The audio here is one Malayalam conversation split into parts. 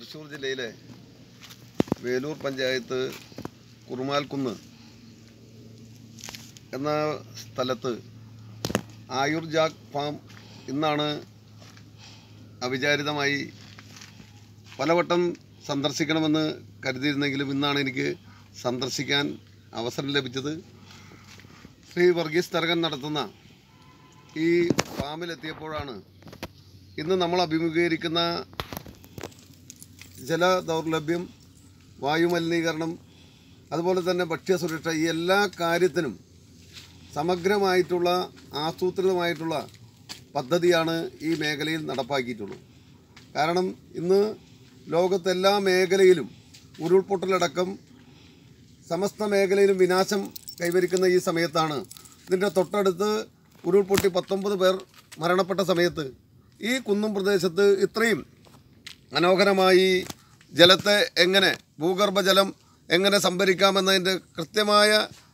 തൃശ്ശൂർ ജില്ലയിലെ വേലൂർ പഞ്ചായത്ത് കുറുമാൽക്കുന്ന് എന്ന സ്ഥലത്ത് ആയുർ ജാഗ് ഫാം ഇന്നാണ് അവിചാരിതമായി പലവട്ടം സന്ദർശിക്കണമെന്ന് കരുതിയിരുന്നെങ്കിലും ഇന്നാണ് എനിക്ക് സന്ദർശിക്കാൻ അവസരം ലഭിച്ചത് ശ്രീ വർഗീസ് തരകൻ നടത്തുന്ന ഈ ഫാമിലെത്തിയപ്പോഴാണ് ഇന്ന് നമ്മൾ അഭിമുഖീകരിക്കുന്ന ജല ദൗർലഭ്യം വായുമലിനീകരണം അതുപോലെ തന്നെ ഭക്ഷ്യസുരക്ഷ ഈ എല്ലാ കാര്യത്തിനും സമഗ്രമായിട്ടുള്ള ആസൂത്രിതമായിട്ടുള്ള പദ്ധതിയാണ് ഈ മേഖലയിൽ നടപ്പാക്കിയിട്ടുള്ളത് കാരണം ഇന്ന് ലോകത്തെല്ലാ മേഖലയിലും ഉരുൾപൊട്ടലടക്കം സമസ്ത മേഖലയിലും വിനാശം കൈവരിക്കുന്ന ഈ സമയത്താണ് ഇതിൻ്റെ തൊട്ടടുത്ത് ഉരുൾപൊട്ടി പത്തൊമ്പത് പേർ മരണപ്പെട്ട സമയത്ത് ഈ കുന്നും പ്രദേശത്ത് ഇത്രയും മനോഹരമായി ജലത്തെ എങ്ങനെ ഭൂഗർഭജലം എങ്ങനെ സംഭരിക്കാമെന്നതിൻ്റെ കൃത്യമായ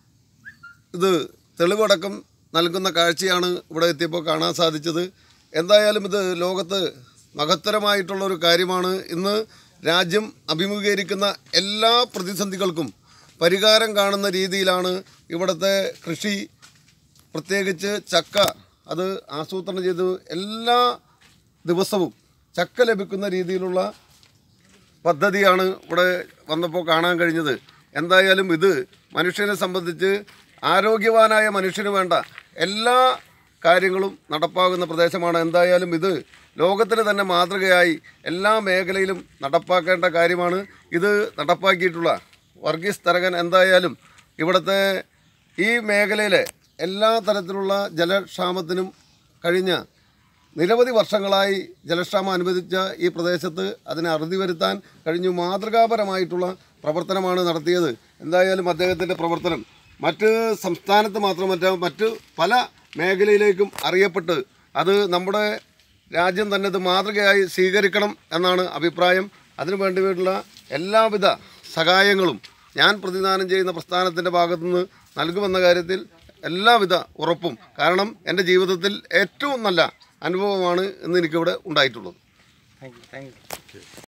ഇത് തെളിവടക്കം നൽകുന്ന കാഴ്ചയാണ് ഇവിടെ എത്തിയപ്പോൾ കാണാൻ സാധിച്ചത് എന്തായാലും ഇത് ലോകത്ത് മഹത്തരമായിട്ടുള്ള ഒരു കാര്യമാണ് ഇന്ന് രാജ്യം അഭിമുഖീകരിക്കുന്ന എല്ലാ പ്രതിസന്ധികൾക്കും പരിഹാരം കാണുന്ന രീതിയിലാണ് ഇവിടുത്തെ കൃഷി പ്രത്യേകിച്ച് ചക്ക അത് ആസൂത്രണം ചെയ്ത് എല്ലാ ദിവസവും ചക്ക ലഭിക്കുന്ന രീതിയിലുള്ള പദ്ധതിയാണ് ഇവിടെ വന്നപ്പോൾ കാണാൻ കഴിഞ്ഞത് എന്തായാലും ഇത് മനുഷ്യനെ സംബന്ധിച്ച് ആരോഗ്യവാനായ മനുഷ്യന് വേണ്ട എല്ലാ കാര്യങ്ങളും നടപ്പാകുന്ന പ്രദേശമാണ് എന്തായാലും ഇത് ലോകത്തിന് തന്നെ മാതൃകയായി എല്ലാ മേഖലയിലും നടപ്പാക്കേണ്ട കാര്യമാണ് ഇത് നടപ്പാക്കിയിട്ടുള്ള വർഗീസ് തരകൻ എന്തായാലും ഇവിടുത്തെ ഈ മേഖലയിലെ എല്ലാ തരത്തിലുള്ള ജലക്ഷാമത്തിനും കഴിഞ്ഞ നിരവധി വർഷങ്ങളായി ജലക്ഷാമം അനുവദിച്ച ഈ പ്രദേശത്ത് അതിനെ അറുതി വരുത്താൻ കഴിഞ്ഞു മാതൃകാപരമായിട്ടുള്ള പ്രവർത്തനമാണ് നടത്തിയത് എന്തായാലും അദ്ദേഹത്തിൻ്റെ പ്രവർത്തനം മറ്റ് സംസ്ഥാനത്ത് മാത്രമല്ല മറ്റ് പല മേഖലയിലേക്കും അറിയപ്പെട്ട് അത് നമ്മുടെ രാജ്യം തന്നെ ഇത് മാതൃകയായി സ്വീകരിക്കണം എന്നാണ് അഭിപ്രായം അതിനു വേണ്ടിയിട്ടുള്ള എല്ലാവിധ സഹായങ്ങളും ഞാൻ പ്രതിദാനം ചെയ്യുന്ന പ്രസ്ഥാനത്തിൻ്റെ ഭാഗത്തുനിന്ന് നൽകുമെന്ന കാര്യത്തിൽ എല്ലാവിധ ഉറപ്പും കാരണം എൻ്റെ ജീവിതത്തിൽ ഏറ്റവും നല്ല അനുഭവമാണ് ഇന്ന് എനിക്കിവിടെ ഉണ്ടായിട്ടുള്ളത് താങ്ക് യു താങ്ക് യു